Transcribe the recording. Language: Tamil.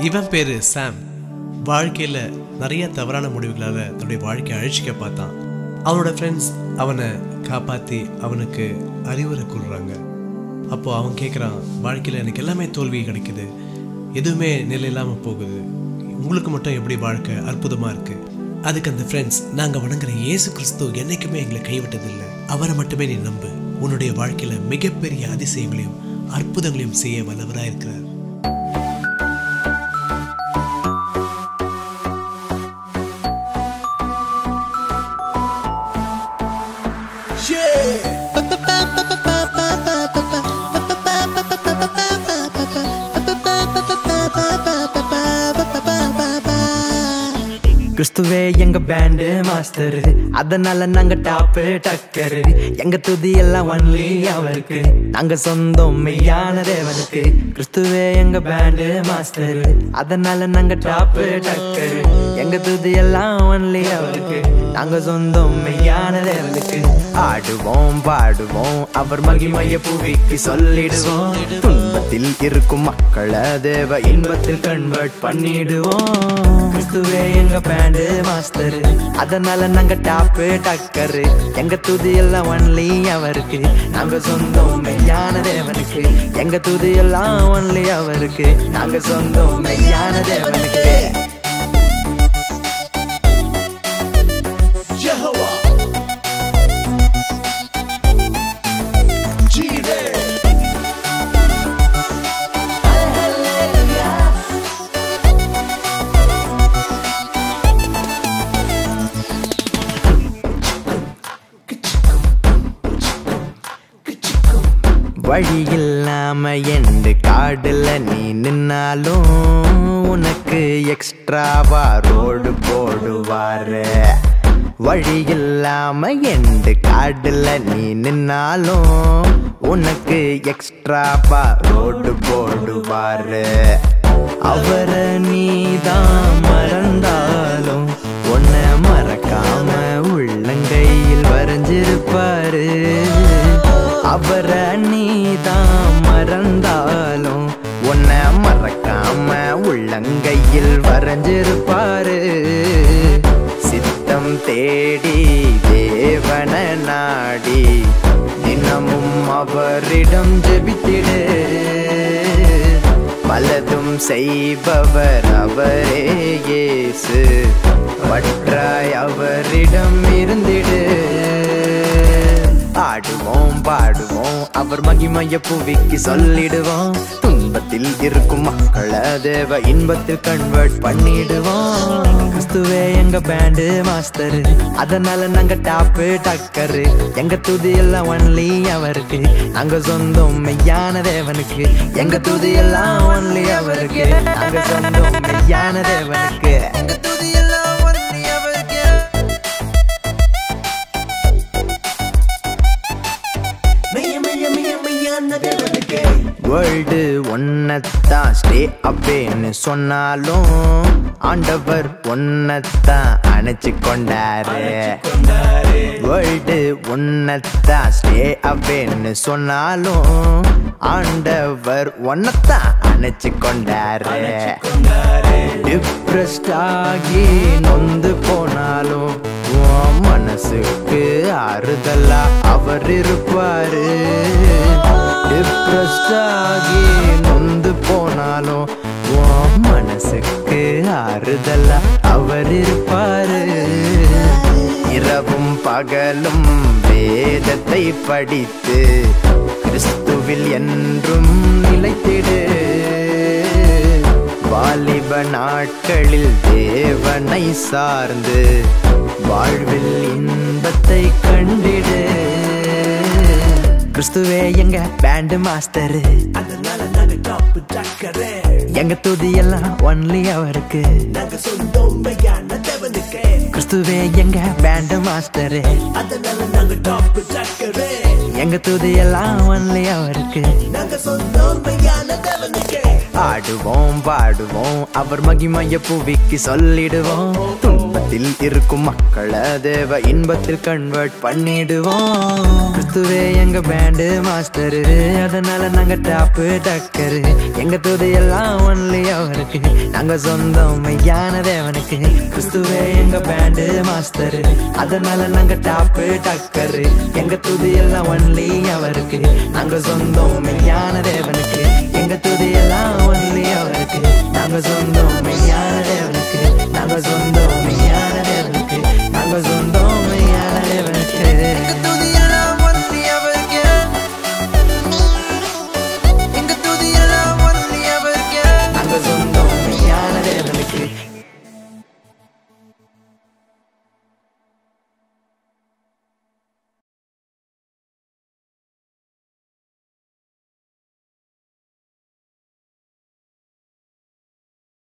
இவன் பேரு சாம் வாழ்க்கையில நிறைய தவறான முடிவுகளால தன்னுடைய வாழ்க்கையை அழிச்சிக்க பார்த்தான் அவனோட ஃப்ரெண்ட்ஸ் அவனை காப்பாத்தி அவனுக்கு அறிவுரை கூறுறாங்க அப்போ அவன் கேட்குறான் வாழ்க்கையில எனக்கு எல்லாமே தோல்வி கிடைக்குது எதுவுமே நிலை இல்லாம போகுது உங்களுக்கு மட்டும் எப்படி வாழ்க்கை அற்புதமா இருக்கு அதுக்கு அந்த ஃப்ரெண்ட்ஸ் நாங்க வணங்குற இயேசு கிறிஸ்து என்னைக்குமே எங்களை கைவிட்டதில்லை அவரை மட்டுமே நீ நம்பு உன்னுடைய வாழ்க்கையில மிகப்பெரிய அதிசயங்களையும் அற்புதங்களையும் செய்ய வல்லவராக இருக்கிறார் கிறிஸ்துவே எங்க பேண்டு மாஸ்டர் அதனால நாங்க டாப்பு டக்கரு எங்க துதி எல்லாம் ஒன்லி அவருக்கு நாங்க சொந்தம் மெய்யான தேவனுக்கு கிறிஸ்துவே எங்க பேண்டு மாஸ்டர் அதனால நாங்க டாப்பு டக்கரு எங்க துதி எல்லாம் ஒன்லி அவருக்கு நாங்க சொந்தம் மெய்யான தேவனுக்கு ஆடுவோம் பாடுவோம் அவர் மகிமைய புவிக்கு சொல்லிடுவோம் துன்பத்தில் இருக்கும் மக்களை தேவ இன்பத்தில் கன்வெர்ட் பண்ணிடுவோம் கிறிஸ்துவே எங்க பேண்டு மாஸ்டர் அதனால நாங்க டாப்பு டக்கரு எங்க துதி எல்லாம் ஒன்லி அவருக்கு நாங்க சொந்தம் மெய்யான தேவனுக்கு எங்க துதி எல்லாம் ஒன்லி அவருக்கு நாங்க சொந்தம் மெய்யான தேவனுக்கு வழி இல்லாம எண்டு காடுல நீ நின்னாலும் உனக்கு எக்ஸ்ட்ராவா ரோடு போடுவாரு வழி இல்லாம எண்டு காடுல நீ நின்னாலும் உனக்கு எக்ஸ்ட்ராவா ரோடு போடுவாரு அவரை நீதான் மறந்தாலும் உன்னை மறக்காம உள்ளங்கையில் வரைஞ்சிருப்பாரு அவரை நீதான் மறந்தாலும் உன்னை மறக்காம உள்ளங்கையில் வரைஞ்சிருப்பாரு சித்தம் தேடி தேவன நாடி தினமும் அவரிடம் ஜெபித்திடு பலதும் செய்பவர் அவரே இயேசு வற்றாய் அவரிடம் இருந்திடு ஆடுவோம் பாடுவோம் அவர் மகிமைய புவிக்கு சொல்லிடுவோம் துன்பத்தில் இருக்கும் மக்களை தேவ இன்பத்தில் கன்வெர்ட் பண்ணிடுவோம் கிறிஸ்துவே எங்க பேண்டு மாஸ்டர் அதனால நாங்க டாப்பு டக்கரு எங்க துதி எல்லாம் ஒன்லி அவருக்கு நாங்க சொந்தம் மெய்யான தேவனுக்கு எங்க துதி எல்லாம் ஒன்லி அவருக்கு நாங்க சொந்தம் மெய்யான தேவனுக்கு எங்க துதி எல்லாம் ஒன்லி அவருக்கு வேர்ல்டு ஒன்னத்தான் ஸ்டே அப்பேன்னு சொன்னாலும் ஆண்டவர் ஒன்னத்தான் அணைச்சு கொண்டாரு வேர்ல்டு ஒன்னத்தான் ஸ்டே அப்பேன்னு சொன்னாலும் ஆண்டவர் ஒன்னத்தான் அணைச்சு கொண்டாரு டிப்ரெஸ்ட் ஆகி நொந்து போனாலும் உன் மனசுக்கு ஆறுதலா அவர் இருப்பாரு டிப்ரெஸ்ட் ஆகி நொந்து போனாலும் உன் மனசுக்கு ஆறுதலா அவர் இருப்பாரு இரவும் பகலும் வேதத்தை படித்து கிறிஸ்துவில் என்றும் நிலைத்திடு வாலிப நாட்களில் தேவனை சார்ந்து வாழ்வில் இன்பத்தை கண்டிடு கிறிஸ்துவே எங்க பேண்டு மாஸ்டர் அதனால நாங்க டாப்பு டக்கரே எங்க துதி எல்லாம் ஒன்லி அவருக்கு நாங்க சொந்தம் மெய்யான தேவனுக்கு கிறிஸ்துவே எங்க பேண்டு மாஸ்டர் அதனால நாங்க டாப்பு டக்கரே எங்க துதி எல்லாம் ஒன்லி அவருக்கு நாங்க சொந்தம் மெய்யான தேவனுக்கு ஆடுவோம் பாடுவோம் அவர் மகிமைய புவிக்கு சொல்லிடுவோம் துன்பத்தில் துன்பத்தில் இருக்கும் மக்களை தேவ இன்பத்தில் கன்வெர்ட் பண்ணிடுவோம் கிறிஸ்துவே எங்க பேண்டு மாஸ்டரு அதனால நாங்க டாப்பு டக்கரு எங்க துதியெல்லாம் ஒன்லி அவருக்கு நாங்க சொந்தம் மெய்யான தேவனுக்கு கிறிஸ்துவே எங்க பேண்டு மாஸ்டரு அதனால நாங்க டாப்பு டக்கரு எங்க துதியெல்லாம் ஒன்லி அவருக்கு நாங்க சொந்தம் மெய்யான தேவனுக்கு எங்க துதியெல்லாம் ஒன்லி அவருக்கு நாங்க சொந்தம் மெய்யான தேவனுக்கு நாங்க சொந்தம் மெய்யான தேவனுக்கு நாங்க சொந்தம்